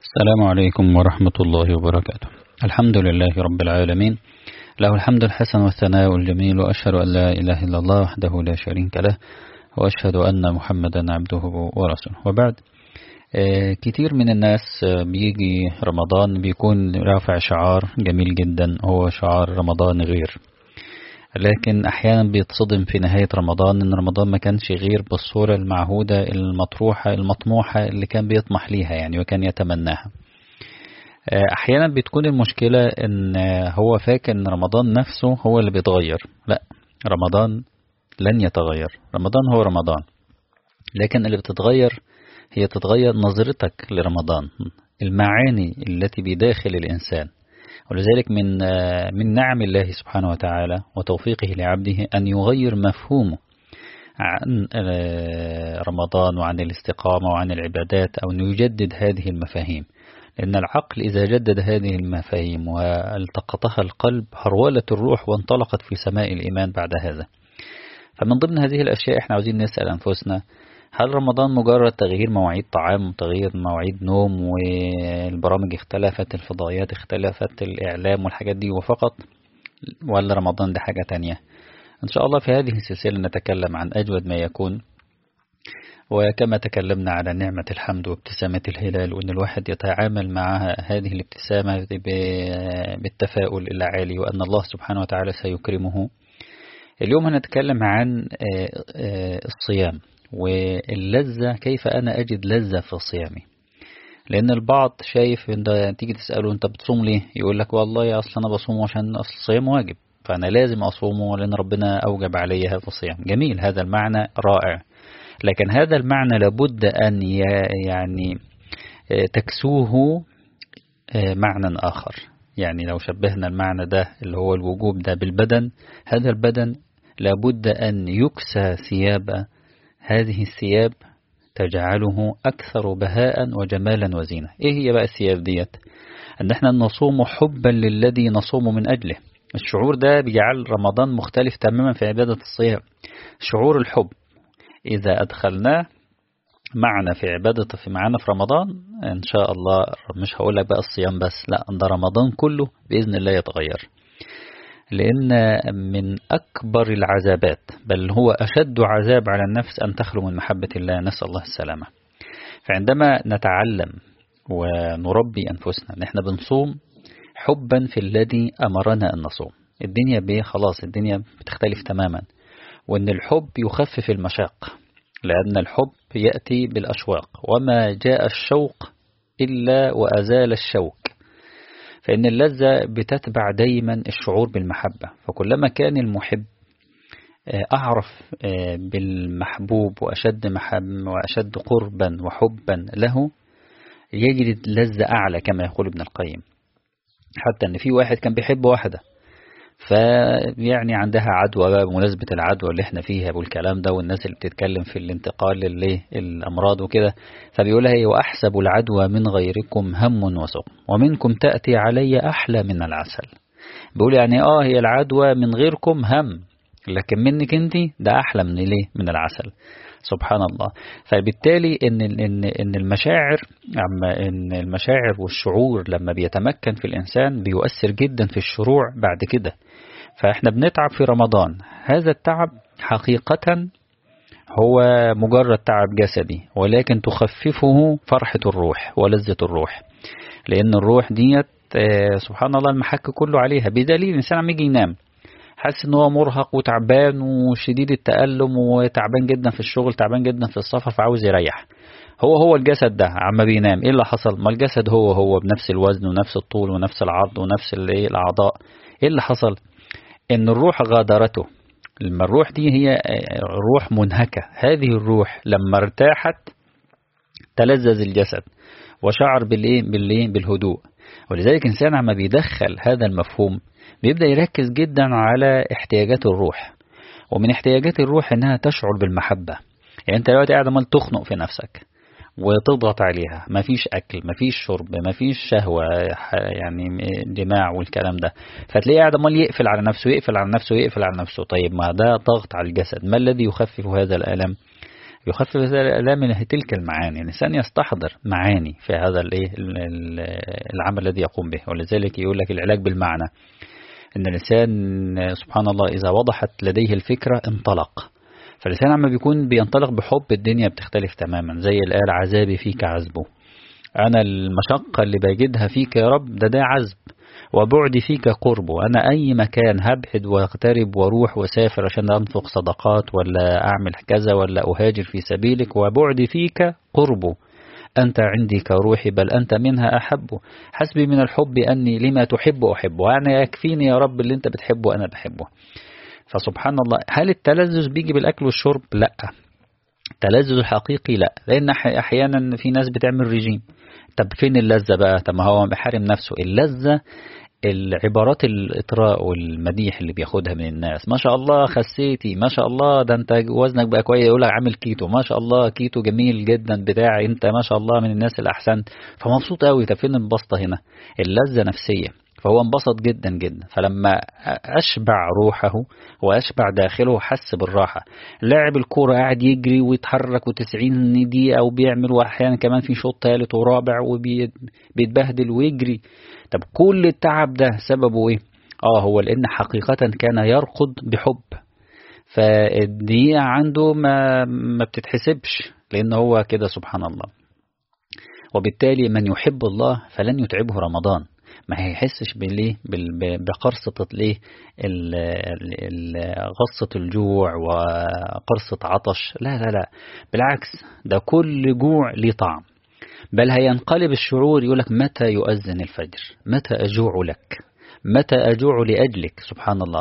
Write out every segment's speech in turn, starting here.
السلام عليكم ورحمة الله وبركاته الحمد لله رب العالمين له الحمد الحسن والثناء الجميل وأشهد أن لا إله إلا الله وحده لا شريك له وأشهد أن محمدا عبده ورسوله وبعد كتير من الناس بيجي رمضان بيكون رافع شعار جميل جدا هو شعار رمضان غير لكن أحيانا بيتصدم في نهاية رمضان إن رمضان ما كانش غير بالصورة المعهودة المطروحة المطموحة اللي كان بيطمح ليها يعني وكان يتمناها أحيانا بتكون المشكلة إن هو فاكر إن رمضان نفسه هو اللي بيتغير لا رمضان لن يتغير رمضان هو رمضان لكن اللي بتتغير هي تتغير نظرتك لرمضان المعاني التي بداخل الإنسان ولذلك من من نعم الله سبحانه وتعالى وتوفيقه لعبده أن يغير مفهومه عن رمضان وعن الاستقامة وعن العبادات أو أن يجدد هذه المفاهيم لأن العقل إذا جدد هذه المفاهيم والتقطها القلب هرولت الروح وانطلقت في سماء الإيمان بعد هذا فمن ضمن هذه الأشياء احنا عاوزين نسأل أنفسنا هل رمضان مجرد تغيير مواعيد طعام وتغيير مواعيد نوم والبرامج اختلفت الفضائيات اختلفت الإعلام والحاجات دي وفقط ولا رمضان ده حاجة تانية إن شاء الله في هذه السلسلة نتكلم عن أجود ما يكون وكما تكلمنا على نعمة الحمد وابتسامة الهلال وأن الواحد يتعامل مع هذه الابتسامة بالتفاؤل العالي وأن الله سبحانه وتعالى سيكرمه اليوم هنتكلم عن الصيام واللذة كيف أنا أجد لذة في صيامي لأن البعض شايف أنت تيجي تسأله أنت بتصوم ليه يقول لك والله يا أصل أنا بصوم عشان أصل الصيام واجب فأنا لازم أصومه لأن ربنا أوجب علي هذا الصيام جميل هذا المعنى رائع لكن هذا المعنى لابد أن يعني تكسوه معنى آخر يعني لو شبهنا المعنى ده اللي هو الوجوب ده بالبدن هذا البدن لابد أن يكسى ثياب هذه الثياب تجعله أكثر بهاء وجمالا وزينة إيه هي بقى الثياب ديت أن احنا نصوم حبا للذي نصوم من أجله الشعور ده بيجعل رمضان مختلف تماما في عبادة الصيام شعور الحب إذا أدخلناه معنا في عبادة في معنا في رمضان إن شاء الله مش هقول لك بقى الصيام بس لا ده رمضان كله بإذن الله يتغير لأن من أكبر العذابات بل هو أشد عذاب على النفس أن تخلو من محبة الله نسأل الله السلامة فعندما نتعلم ونربي أنفسنا نحن بنصوم حبا في الذي أمرنا أن نصوم الدنيا بيه خلاص الدنيا بتختلف تماما وأن الحب يخفف المشاق لأن الحب يأتي بالأشواق وما جاء الشوق إلا وأزال الشوك فإن اللذة بتتبع دايما الشعور بالمحبة فكلما كان المحب أعرف بالمحبوب وأشد محب وأشد قربا وحبا له يجد لذة أعلى كما يقول ابن القيم حتى أن في واحد كان بيحب واحدة فيعني عندها عدوى بقى بمناسبة العدوى اللي احنا فيها والكلام ده والناس اللي بتتكلم في الانتقال للأمراض وكده فبيقولها هي وأحسب العدوى من غيركم هم وسقم ومنكم تأتي علي أحلى من العسل بيقول يعني اه هي العدوى من غيركم هم لكن منك انت ده أحلى من ليه من العسل سبحان الله فبالتالي ان ان ان المشاعر اما ان المشاعر والشعور لما بيتمكن في الانسان بيؤثر جدا في الشروع بعد كده فاحنا بنتعب في رمضان هذا التعب حقيقة هو مجرد تعب جسدي ولكن تخففه فرحة الروح ولذة الروح لأن الروح ديت سبحان الله المحك كله عليها بدليل الإنسان عم يجي ينام حاسس ان هو مرهق وتعبان وشديد التألم وتعبان جدا في الشغل تعبان جدا في السفر فعاوز يريح هو هو الجسد ده عما بينام ايه اللي حصل ما الجسد هو هو بنفس الوزن ونفس الطول ونفس العرض ونفس الايه الاعضاء ايه اللي حصل ان الروح غادرته لما الروح دي هي روح منهكة هذه الروح لما ارتاحت تلذذ الجسد وشعر بالايه بالايه بالهدوء ولذلك الانسان عما بيدخل هذا المفهوم بيبدأ يركز جدا على احتياجات الروح ومن احتياجات الروح انها تشعر بالمحبة يعني انت دلوقتي قاعد عمال تخنق في نفسك وتضغط عليها مفيش اكل مفيش شرب مفيش شهوة يعني جماع والكلام ده فتلاقيه قاعد عمال يقفل على نفسه يقفل على نفسه يقفل على نفسه طيب ما ده ضغط على الجسد ما الذي يخفف هذا الالم يخفف الآلام من تلك المعاني الإنسان يستحضر معاني في هذا العمل الذي يقوم به ولذلك يقول لك العلاج بالمعنى إن الإنسان سبحان الله إذا وضحت لديه الفكرة انطلق فالإنسان عما بيكون بينطلق بحب الدنيا بتختلف تماما زي الآل عذابي فيك عذبه أنا المشقة اللي بجدها فيك يا رب ده ده عذب وبعدي فيك قربه أنا أي مكان هبعد واقترب واروح وسافر عشان أنفق صدقات ولا أعمل كذا ولا أهاجر في سبيلك وبعدي فيك قربه أنت عندي كروحي بل أنت منها أحب حسبي من الحب أني لما تحب أحب وأنا يكفيني يا رب اللي أنت بتحبه أنا بحبه فسبحان الله هل التلذذ بيجي بالأكل والشرب لا التلذذ الحقيقي لا لأن أحيانا في ناس بتعمل ريجيم طب فين اللذة بقى طب ما هو بحارم نفسه اللذة العبارات الإطراء والمديح اللي بياخدها من الناس ما شاء الله خسيتي ما شاء الله ده انت وزنك بقى كويس يقول لك عامل كيتو ما شاء الله كيتو جميل جدا بتاعي انت ما شاء الله من الناس الأحسن فمبسوط قوي طب فين البسطة هنا اللذة نفسية فهو انبسط جدا جدا فلما أشبع روحه وأشبع داخله حس بالراحة لاعب الكورة قاعد يجري ويتحرك وتسعين دقيقة وبيعمل وأحيانا كمان في شوط ثالث ورابع وبيتبهدل ويجري طب كل التعب ده سببه ايه اه هو لان حقيقة كان يرقد بحب فالدقيقة عنده ما, ما بتتحسبش لان هو كده سبحان الله وبالتالي من يحب الله فلن يتعبه رمضان ما هيحسش بالليه بقرصة ليه غصة الجوع وقرصة عطش لا لا لا بالعكس ده كل جوع ليه طعم بل هينقلب الشعور يقولك متى يؤذن الفجر متى أجوع لك متى أجوع لأجلك سبحان الله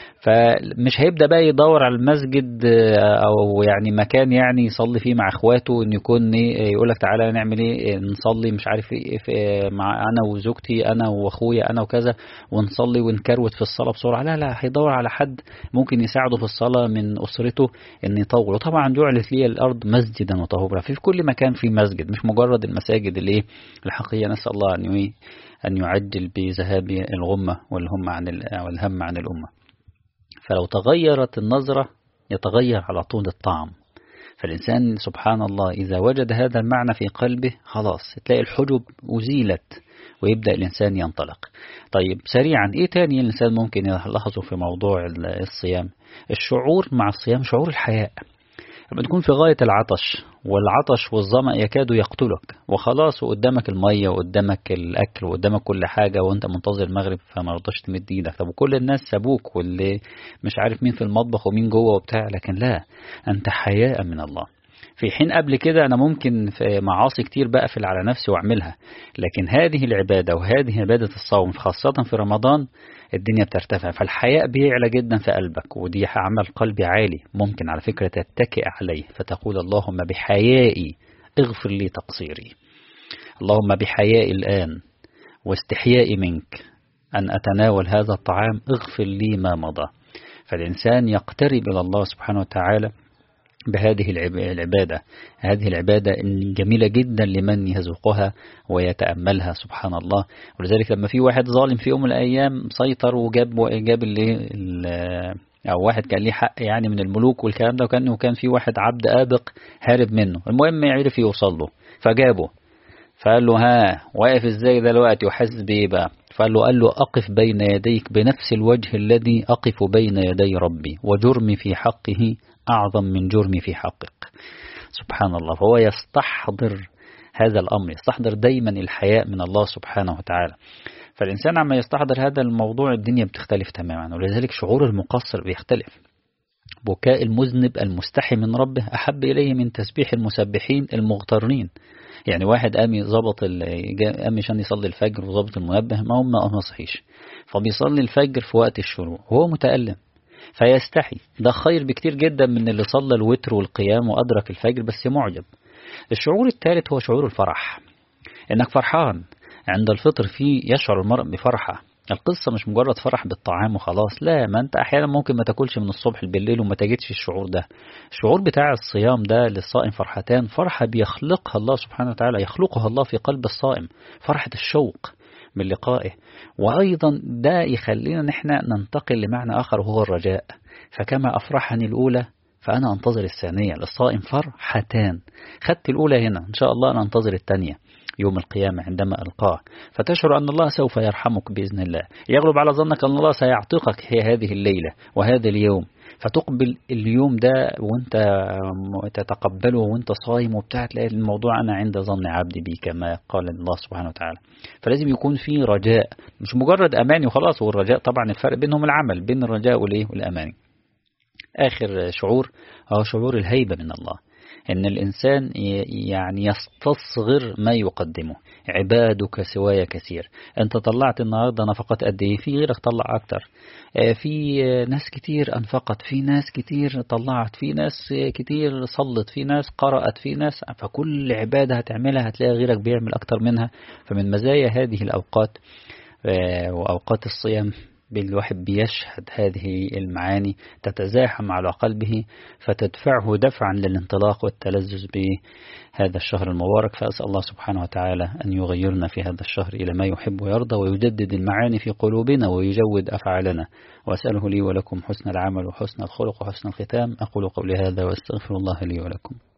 فمش هيبدأ بقى يدور على المسجد أو يعني مكان يعني يصلي فيه مع إخواته إن يكون يقول لك تعالى نعمل إيه نصلي مش عارف إيه مع أنا وزوجتي أنا وأخويا أنا وكذا ونصلي ونكروت في الصلاة بسرعة لا لا هيدور على حد ممكن يساعده في الصلاة من أسرته إن يطول وطبعا جعلت لي الأرض مسجدا وطهورا في كل مكان في مسجد مش مجرد المساجد اللي الحقيقية نسأل الله أن أن يعجل بذهاب الغمة والهم عن والهم عن الأمة فلو تغيرت النظرة يتغير على طول الطعم فالإنسان سبحان الله إذا وجد هذا المعنى في قلبه خلاص تلاقي الحجب أزيلت ويبدأ الإنسان ينطلق طيب سريعا إيه تاني الإنسان ممكن يلاحظه في موضوع الصيام الشعور مع الصيام شعور الحياء لما تكون في غاية العطش والعطش والظمأ يكاد يقتلك وخلاص وقدامك المية وقدامك الأكل وقدامك كل حاجة وانت منتظر المغرب فما رضاش تمد ايدك طب وكل الناس سابوك واللي مش عارف مين في المطبخ ومين جوه وبتاع لكن لا أنت حياء من الله في حين قبل كده أنا ممكن في معاصي كتير بقفل على نفسي وأعملها لكن هذه العبادة وهذه عبادة الصوم خاصة في رمضان الدنيا بترتفع فالحياء بيعلى جدا في قلبك ودي عمل قلبي عالي ممكن على فكرة تتكئ عليه فتقول اللهم بحيائي اغفر لي تقصيري اللهم بحيائي الآن واستحيائي منك أن أتناول هذا الطعام اغفر لي ما مضى فالإنسان يقترب إلى الله سبحانه وتعالى بهذه العبادة هذه العبادة جميلة جدا لمن يذوقها ويتأملها سبحان الله ولذلك لما في واحد ظالم في يوم من الأيام سيطر وجاب جاب اللي أو واحد كان ليه حق يعني من الملوك والكلام ده وكان كان في واحد عبد آبق هارب منه المهم يعرف يوصل له فجابه فقال له ها واقف ازاي دلوقتي وحاسس بايه بقى فقال له قال له أقف بين يديك بنفس الوجه الذي أقف بين يدي ربي وجرمي في حقه أعظم من جرمي في حقك سبحان الله فهو يستحضر هذا الأمر يستحضر دايما الحياء من الله سبحانه وتعالى فالإنسان عما يستحضر هذا الموضوع الدنيا بتختلف تماما ولذلك شعور المقصر بيختلف بكاء المذنب المستحي من ربه أحب إليه من تسبيح المسبحين المغترين يعني واحد قام ظبط قام عشان يصلي الفجر وظبط المنبه ما هم ما صحيش فبيصلي الفجر في وقت الشروق وهو متألم فيستحي ده خير بكتير جدا من اللي صلى الوتر والقيام وأدرك الفجر بس معجب الشعور الثالث هو شعور الفرح انك فرحان عند الفطر فيه يشعر المرء بفرحة القصة مش مجرد فرح بالطعام وخلاص لا ما انت احيانا ممكن ما تاكلش من الصبح بالليل وما تجدش الشعور ده الشعور بتاع الصيام ده للصائم فرحتان فرحة بيخلقها الله سبحانه وتعالى يخلقها الله في قلب الصائم فرحة الشوق من لقائه وأيضا ده يخلينا نحن ننتقل لمعنى آخر وهو الرجاء فكما أفرحني الأولى فأنا أنتظر الثانية للصائم فرحتان خدت الأولى هنا إن شاء الله أنا أنتظر الثانية يوم القيامة عندما ألقاه فتشعر أن الله سوف يرحمك بإذن الله يغلب على ظنك أن الله سيعتقك هي هذه الليلة وهذا اليوم فتقبل اليوم ده وانت تتقبله وانت صايم وبتاع تلاقي الموضوع أنا عند ظن عبدي بي كما قال الله سبحانه وتعالى فلازم يكون في رجاء مش مجرد أماني وخلاص والرجاء طبعا الفرق بينهم العمل بين الرجاء والأماني آخر شعور هو شعور الهيبة من الله أن الإنسان يعني يستصغر ما يقدمه عبادك سواي كثير أنت طلعت النهاردة نفقات قد إيه في غيرك طلع أكتر في ناس كتير أنفقت في ناس كتير طلعت في ناس كتير صلت في ناس قرأت في ناس فكل عبادة هتعملها هتلاقي غيرك بيعمل أكتر منها فمن مزايا هذه الأوقات وأوقات الصيام بالواحد بيشهد هذه المعاني تتزاحم على قلبه فتدفعه دفعا للانطلاق والتلذذ بهذا الشهر المبارك فأسأل الله سبحانه وتعالى أن يغيرنا في هذا الشهر إلى ما يحب ويرضى ويجدد المعاني في قلوبنا ويجود أفعالنا وأسأله لي ولكم حسن العمل وحسن الخلق وحسن الختام أقول قولي هذا وأستغفر الله لي ولكم